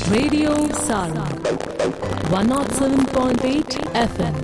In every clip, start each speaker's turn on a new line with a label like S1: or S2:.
S1: Radio Sarang 107.8 FM.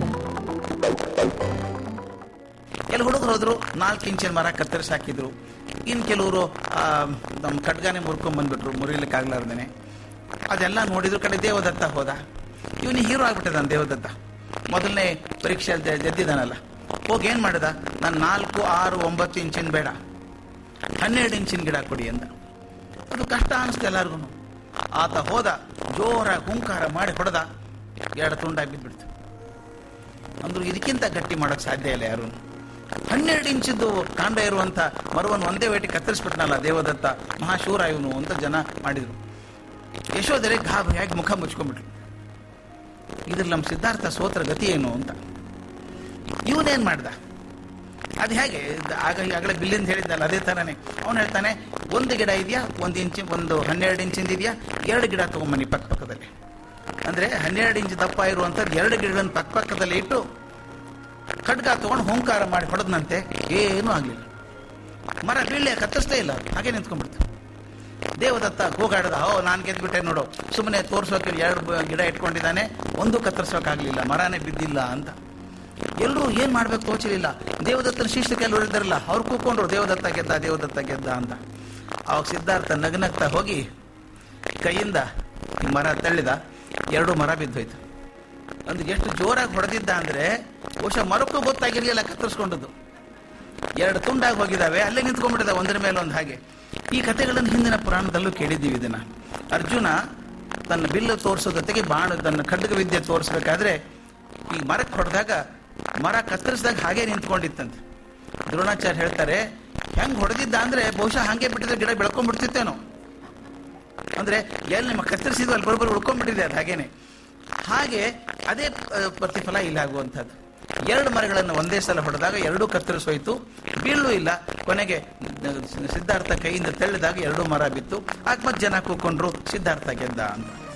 S2: ಕೆಲವು ಹುಡುಗರು ಹೋದ್ರು ನಾಲ್ಕು ಇಂಚಿನ ಮರ ಕತ್ತರಿಸಿ ಹಾಕಿದ್ರು ಇನ್ನು ಕೆಲವರು ನಮ್ಮ ಖಡ್ಗಾನೆ ಮುರ್ಕೊಂಡ್ ಬಂದ್ಬಿಟ್ರು ಮುರಿಲಿಕ್ಕೆ ಆಗ್ಲಾರ್ದೇನೆ ಅದೆಲ್ಲ ನೋಡಿದ್ರು ಕಡೆ ದೇವದತ್ತ ಹೋದ ಇವನು ಹೀರೋ ಆಗ್ಬಿಟ್ಟಿದ್ದಾನೆ ದೇವದತ್ತ ಮೊದಲನೇ ಪರೀಕ್ಷೆ ಗೆದ್ದಿದ್ದಾನಲ್ಲ ಹೋಗಿ ಏನು ಮಾಡಿದ ನಾನು ನಾಲ್ಕು ಆರು ಒಂಬತ್ತು ಇಂಚಿನ ಬೇಡ ಹನ್ನೆರಡು ಇಂಚಿನ ಗಿಡ ಕೊಡಿ ಅಂದ ಅದು ಕಷ್ಟ ಅನಿಸ್ತು ಎಲ್ಲರಿಗೂ ಆತ ಹೋದ ಜೋರಾಗಿ ಹುಂಕಾರ ಮಾಡಿ ಹೊಡೆದ ಎರಡು ತುಂಡಾಗಿ ಬಿದ್ದುಬಿಡ್ತು ಅಂದ್ರು ಇದಕ್ಕಿಂತ ಗಟ್ಟಿ ಮಾಡೋಕೆ ಸಾಧ್ಯ ಇಲ್ಲ ಯಾರು ಹನ್ನೆರಡು ಇಂಚಿದ್ದು ಕಾಂಡ ಇರುವಂತ ಮರವನ್ನು ಒಂದೇ ವೇಟಿ ಕತ್ತರಿಸ್ಬಿಟ್ನಲ್ಲ ದೇವದತ್ತ ಮಹಾಶೂರ ಇವನು ಅಂತ ಜನ ಮಾಡಿದ್ರು ಯಶೋಧರೆ ಗಾಬರಿಯಾಗಿ ಮುಖ ಮುಚ್ಕೊಂಡ್ಬಿಟ್ರು ಇದ್ರಲ್ಲಿ ನಮ್ಮ ಸಿದ್ಧಾರ್ಥ ಸೋತ್ರ ಗತಿ ಏನು ಅಂತ ಇವನೇನ್ ಮಾಡ್ದ ಅದು ಹೇಗೆ ಇದ್ ಆಗ ಆಗಲೇ ಬಿಲ್ಲಿಂದ ಹೇಳಿದ್ದಲ್ಲ ಅದೇ ಥರನೇ ಅವನು ಹೇಳ್ತಾನೆ ಒಂದು ಗಿಡ ಇದೆಯಾ ಒಂದು ಇಂಚು ಒಂದು ಹನ್ನೆರಡು ಇಂಚಿಂದ ಇದೆಯಾ ಎರಡು ಗಿಡ ತಗೊಂಬನ್ನಿ ಪಕ್ಕ ಪಕ್ಕದಲ್ಲಿ ಅಂದ್ರೆ ಹನ್ನೆರಡು ಇಂಚ್ ದಪ್ಪ ಇರುವಂಥದ್ದು ಎರಡು ಗಿಡಗಳನ್ನು ಪಕ್ಕ ಪಕ್ಕದಲ್ಲಿ ಇಟ್ಟು ಖಡ್ಗ ತಗೊಂಡು ಹೊಂಕಾರ ಮಾಡಿ ಹೊಡೆದ್ನಂತೆ ಏನೂ ಆಗಲಿಲ್ಲ ಮರ ಬೀಳ್ಳೆ ಕತ್ತರಿಸ್ತೇ ಇಲ್ಲ ಹಾಗೆ ನಿಂತ್ಕೊಂಡ್ಬಿಡ್ತು ದೇವದತ್ತ ಕೂಗಾಡ್ದ ಓ ನಾನು ಗೆದ್ಬಿಟ್ಟೆ ನೋಡು ಸುಮ್ಮನೆ ತೋರ್ಸೋಕೆ ಎರಡು ಬ- ಗಿಡ ಇಟ್ಕೊಂಡಿದ್ದಾನೆ ಒಂದು ಕತ್ತರಿಸೋಕ್ಕಾಗಲಿಲ್ಲ ಮರನೇ ಬಿದ್ದಿಲ್ಲ ಅಂತ ಎಲ್ಲರೂ ಏನ್ ಮಾಡ್ಬೇಕು ತೋಚಲಿಲ್ಲ ದೇವದತ್ತನ ಶಿಷ್ಯ ಕೆಲವರು ಇದ್ದಾರಲ್ಲ ಅವ್ರು ಕೂತ್ಕೊಂಡ್ರು ದೇವದತ್ತ ಗೆದ್ದ ದೇವದತ್ತ ಗೆದ್ದ ಅಂತ ಅವಾಗ ಸಿದ್ಧಾರ್ಥ ನಗನಗ್ತಾ ಹೋಗಿ ಕೈಯಿಂದ ಈ ಮರ ತಳ್ಳಿದ ಎರಡು ಮರ ಬಿದ್ದೋಯ್ತು ಅಂದ್ರೆ ಎಷ್ಟು ಜೋರಾಗಿ ಹೊಡೆದಿದ್ದ ಅಂದ್ರೆ ಬಹುಶಃ ಮರಕ್ಕೂ ಗೊತ್ತಾಗಿರ್ಲಿಲ್ಲ ಕತ್ತರಿಸ್ಕೊಂಡದ್ದು ಎರಡು ತುಂಡಾಗಿ ಹೋಗಿದಾವೆ ಅಲ್ಲೇ ನಿಂತ್ಕೊಂಡ್ಬಿಟ್ಟಿದೆ ಒಂದರ ಮೇಲೆ ಒಂದು ಹಾಗೆ ಈ ಕಥೆಗಳನ್ನು ಹಿಂದಿನ ಪುರಾಣದಲ್ಲೂ ಕೇಳಿದ್ದೀವಿ ಇದನ್ನ ಅರ್ಜುನ ತನ್ನ ಬಿಲ್ಲು ತೋರಿಸೋ ಜೊತೆಗೆ ಬಾಣ ತನ್ನ ಖಡ್ಗ ವಿದ್ಯೆ ತೋರಿಸ್ಬೇಕಾದ್ರೆ ಈ ಮರಕ್ಕೆ ಹೊಡೆದಾಗ ಮರ ಕತ್ತರಿಸಿದಾಗ ಹಾಗೆ ನಿಂತ್ಕೊಂಡಿತ್ತಂತೆ ದ್ರೋಣಾಚಾರ್ಯ ಹೇಳ್ತಾರೆ ಹೆಂಗ್ ಹೊಡೆದಿದ್ದ ಅಂದ್ರೆ ಬಹುಶಃ ಹಾಗೆ ಬಿಟ್ಟಿದ್ರೆ ಗಿಡ ಬೆಳ್ಕೊಂಡ್ಬಿಡ್ತಿತ್ತೇನೋ ಅಂದ್ರೆ ಎಲ್ಲಿ ನಿಮ್ಮ ಕತ್ತರಿಸಿದ್ವು ಅಲ್ಲಿ ಬರೋಬ್ಬರಿ ಉಳ್ಕೊಂಡ್ಬಿಟ್ಟಿದೆ ಅದು ಹಾಗೇನೆ ಹಾಗೆ ಅದೇ ಆ, ಪ್ರತಿಫಲ ಇಲ್ಲ ಆಗುವಂಥದ್ದು ಎರಡು ಮರಗಳನ್ನು ಒಂದೇ ಸಲ ಹೊಡೆದಾಗ ಎರಡೂ ಕತ್ತರಿಸೋಯ್ತು ಬೀಳು ಇಲ್ಲ ಕೊನೆಗೆ ಸಿದ್ಧಾರ್ಥ ಕೈಯಿಂದ ತೆಳೆದಾಗ ಎರಡು ಮರ ಬಿತ್ತು ಆಗ ಮತ್ತೆ ಜನ ಕೂತ್ಕೊಂಡ್ರು ಸಿದ್ಧಾರ್ಥ ಗೆದ್ದ ಅಂತ